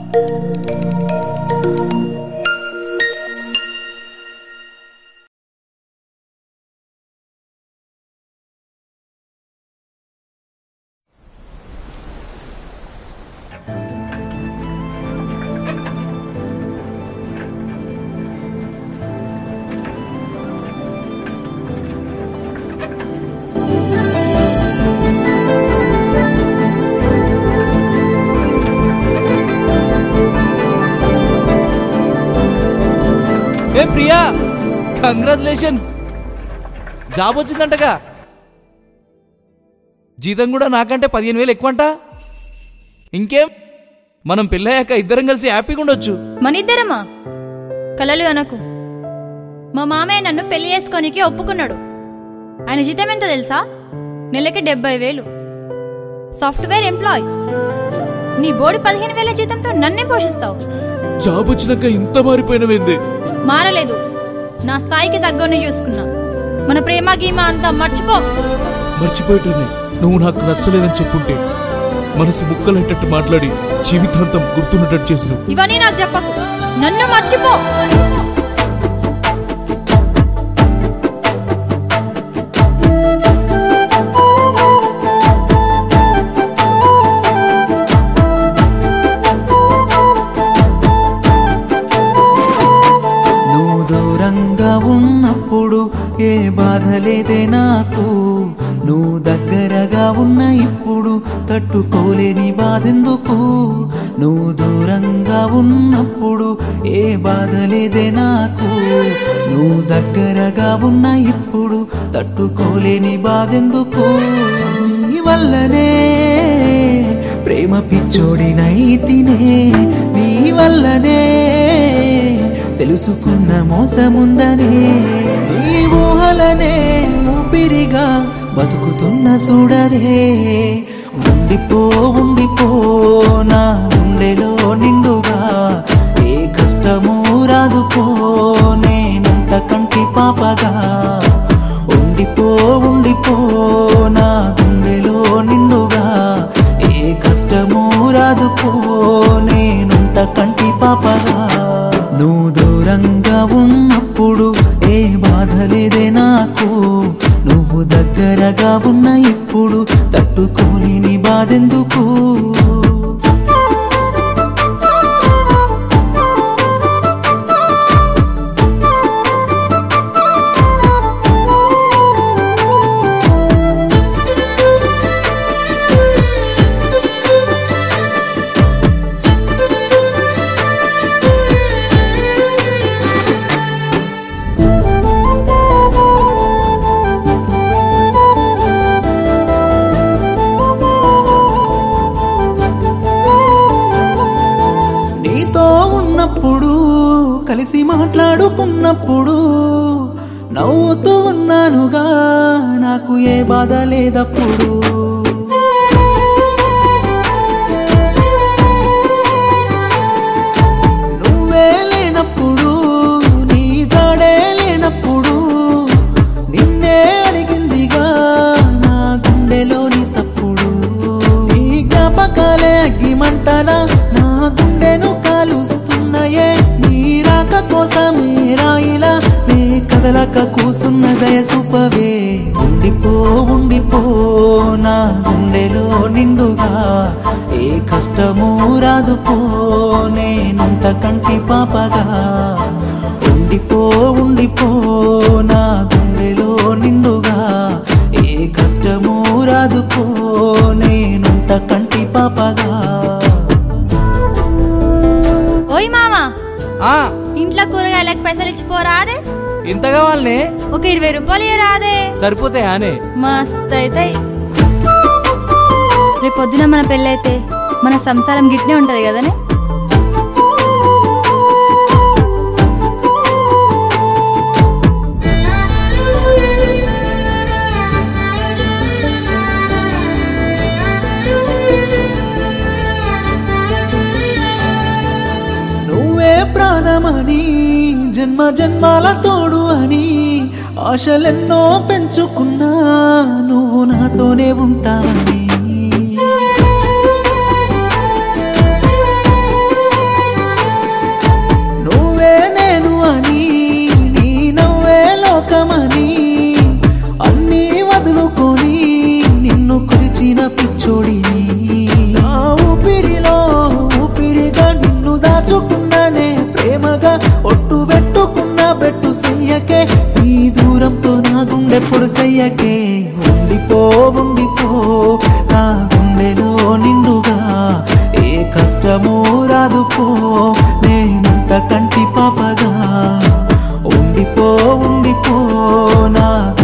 ఏ Priya congratulations job వచ్చిందంటగా జీతం కూడా నాకంటే పదిహేను వేలు ఎక్కువంట ఇంకేం మనం పెళ్ళయ్యాక ఇద్దరం కలిసి హ్యాపీగా ఉండొచ్చు మనిద్దరమా కలలు అనకు మా మామయ్య నన్ను పెళ్లి చేసుకోనికి ఒప్పుకున్నాడు ఆయన జీతం ఎంతో తెలుసా నెలకి డెబ్బై వేలు సాఫ్ట్వేర్ ఎంప్లాయ్ నీ బోడి పదిహేను వేల జీతంతో నన్నే పోషిస్తావు జాబ్ వచ్చినాక ఇంత మారిపోయినవేంది మారలేదు నా స్థాయికి తగ్గని చూసుకున్నా మన ప్రేమ గీమ అంతా మర్చిపో మర్చిపోయేటోని నువ్వు నాకు నచ్చలేదని చెప్పుంటే మనసు ముక్కలైనట్టు మాట్లాడి జీవితాంతం గుర్తున్నట్టు చేసినావు ఇవన్నీ నాకు చెప్పకు నన్ను మర్చిపో నువ్వు దూరంగా ఉన్నప్పుడు ఏ బాధ లేదే నాకు నువ్వు దగ్గరగా ఉన్న ఇప్పుడు తట్టుకోలేని బాధెందుకు నువ్వు దూరంగా ఉన్నప్పుడు ఏ బాధ లేదే నాకు నువ్వు దగ్గరగా ఉన్న ఇప్పుడు తట్టుకోలేని బాధెందుకు నీ వల్లనే ప్రేమ పిచ్చోడినై తినే నీ వల్లనే తెలుసుకున్న మోసముందనే నీ ఊహలనే ఊపిరిగా బతుకుతున్న చూడవే ఉండిపో ఉండిపో నా గుండెలో నిండుగా ఏ కష్టము రాదుపో నేనంత కంటి పాపగా ఉండిపో ఉండిపో నా గుండెలో నిండుగా ఏ కష్టము రాదుపో నేనుంట కంటి పాపగా నువ్వు దూరంగా ఉన్నప్పుడు ఏ బాధ లేదే నాకు నువ్వు దగ్గరగా ఉన్న ఇప్పుడు తట్టుకోలేని బాధెందుకు నీతో ఉన్నప్పుడు కలిసి మాట్లాడుకున్నప్పుడు నవ్వుతూ ఉన్నానుగా నాకు ఏ బాధ లేదప్పుడు నువ్వే లేనప్పుడు నీ జాడే లేనప్పుడు నిన్నే అడిగిందిగా నా గుండెలోని సప్పుడు నీ జ్ఞాపకాలే అగ్గిమంటనా నా గుండెను కాలుస్తున్నాయే నీ రాక కోసమే రాయిలా నీ కదలక కూసున్న దయసూపవే ఉండిపో ఉండిపో నా గుండెలో నిండుగా ఏ కష్టము రాదుపో నేనుంట కంటి పాపగా ఉండిపో ఉండిపో నా గుండెలో నిండుగా ఏ కష్టము రాదుపో నేనుంట కంటి పాపగా ఓయ్ మామా ఆ ఇంట్లో కూరగాయలకు పైసలు ఇచ్చిపోరాదే ఎంత కావాలనే ఒక ఇరవై రూపాయలు ఇయ్యరాదే సరిపోతే ఆనే మస్త్ అయితే రేపు పొద్దున మన పెళ్ళైతే మన సంసారం గిట్నే ఉంటది కదనే నువ్వే ప్రాణమని జన్మ జన్మాల తోడు అని ఆశలెన్నో పెంచుకున్నా నువ్వు నాతోనే ఉంటావని ఇష్టమో రాదు పో నేనంత కంటి పాపగా ఉండిపో ఉండిపో నా